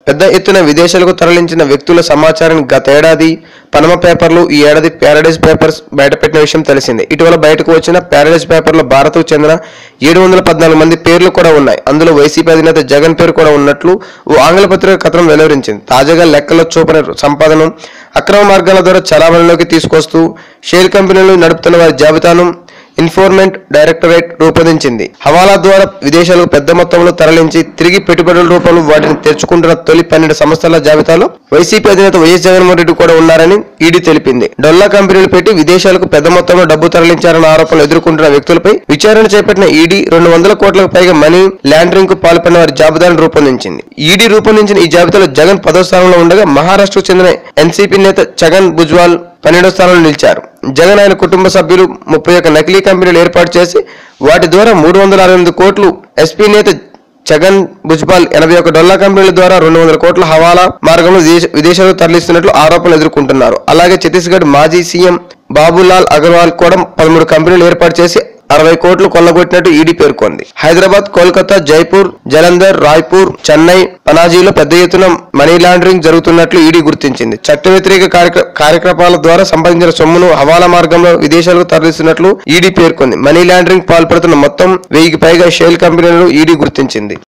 పెద్ద ఎత్తున విదేశాలకు తరలించిన వ్యక్తుల సమాచారాన్ని గతేడాది పనమ పేపర్లు ఈ ఏడాది ప్యారడైజ్ పేపర్స్ బయటపెట్టిన విషయం తెలిసిందే ఇటీవల బయటకు వచ్చిన ప్యారడైజ్ పేపర్లో భారత్కు చెందిన ఏడు వందల పద్నాలుగు మంది పేర్లు కూడా ఉన్నాయి అందులో వైసీపీ అధినేత జగన్ పేరు కూడా ఉన్నట్లు ఓ ఆంగ్ల పత్రిక కథనం వెలువరించింది తాజాగా లెక్కల్లో చూపిన సంపాదన అక్రమ మార్గాల ద్వారా చలామణిలోకి తీసుకొస్తూ షేర్ కంపెనీలు నడుపుతున్న వారి జాబితాను ఇన్ఫోర్మెంట్ డైరెక్టరేట్ రూపొందించింది హవాలా ద్వారా విదేశాలకు పెద్ద మొత్తంలో తరలించి తిరిగి పెట్టుబడుల రూపంలో వాటిని తెరుచుకుంటున్న తొలి పన్నెండు సంస్థల జాబితాలో వైసీపీ అధినేత వైఎస్ జగన్మోహన్ రెడ్డి కూడా ఉన్నారని ఈడీ తెలిపింది డొల్లా కంపెనీలు పెట్టి విదేశాలకు పెద్ద మొత్తంలో డబ్బు తరలించారన్న ఆరోపణలు ఎదుర్కొంటున్న వ్యక్తులపై విచారణ చేపట్టిన ఈడీ రెండు వందల కోట్లకు పైగా మనీ లాండరింగ్ కు పాల్పడిన వారి జాబితాను రూపొందించింది ఈడీ రూపొందించిన ఈ జాబితాలో జగన్ పదో స్థానంలో ఉండగా మహారాష్ట్రకు చెందిన ఎన్సీపీ నేత ఛగన్ భుజ్వాల్ పన్నెండో స్థానంలో నిలిచారు జగన్ ఆయన కుటుంబ సభ్యులు ముప్పై ఒక్క నకిలీ కంపెనీలు ఏర్పాటు చేసి వాటి ద్వారా మూడు వందల అరవై ఎనిమిది కోట్లు ఎస్పీ నేత జగన్ భుజ్పాల్ ఎనభై ఒక్క డొల్లా కంపెనీల ద్వారా రెండు వందల కోట్ల హవాలా మార్గంలో విదేశ- విదేశాలకు తరలిస్తున్నట్లు ఆరోపణలు ఎదుర్కొంటున్నారు అలాగే ఛత్తీస్గఢ్ మాజీ సీఎం బాబులాల్ అగర్వాల్ కూడా పదమూడు కంపెనీలు ఏర్పాటు చేసి అరవై కోట్లు కొల్లగొట్టినట్టు ఈడీ పేర్కొంది హైదరాబాద్ కోల్కతా జైపూర్ జలంధర్ రాయ్పూర్ చెన్నై పనాజీలో పెద్ద ఎత్తున మనీ లాండరింగ్ జరుగుతున్నట్లు ఈడీ గుర్తించింది చట్ట వ్యతిరేక కార్యక్ర- కార్యకలాపాల ద్వారా సంపాదించిన సొమ్మును హవాలా మార్గంలో విదేశాలకు తరలిస్తున్నట్లు ఈడీ పేర్కొంది మనీ లాండరింగ్ పాల్పడుతున్న మొత్తం వెయ్యికి పైగా షేల్ కంపెనీలను ఈడీ గుర్తించింది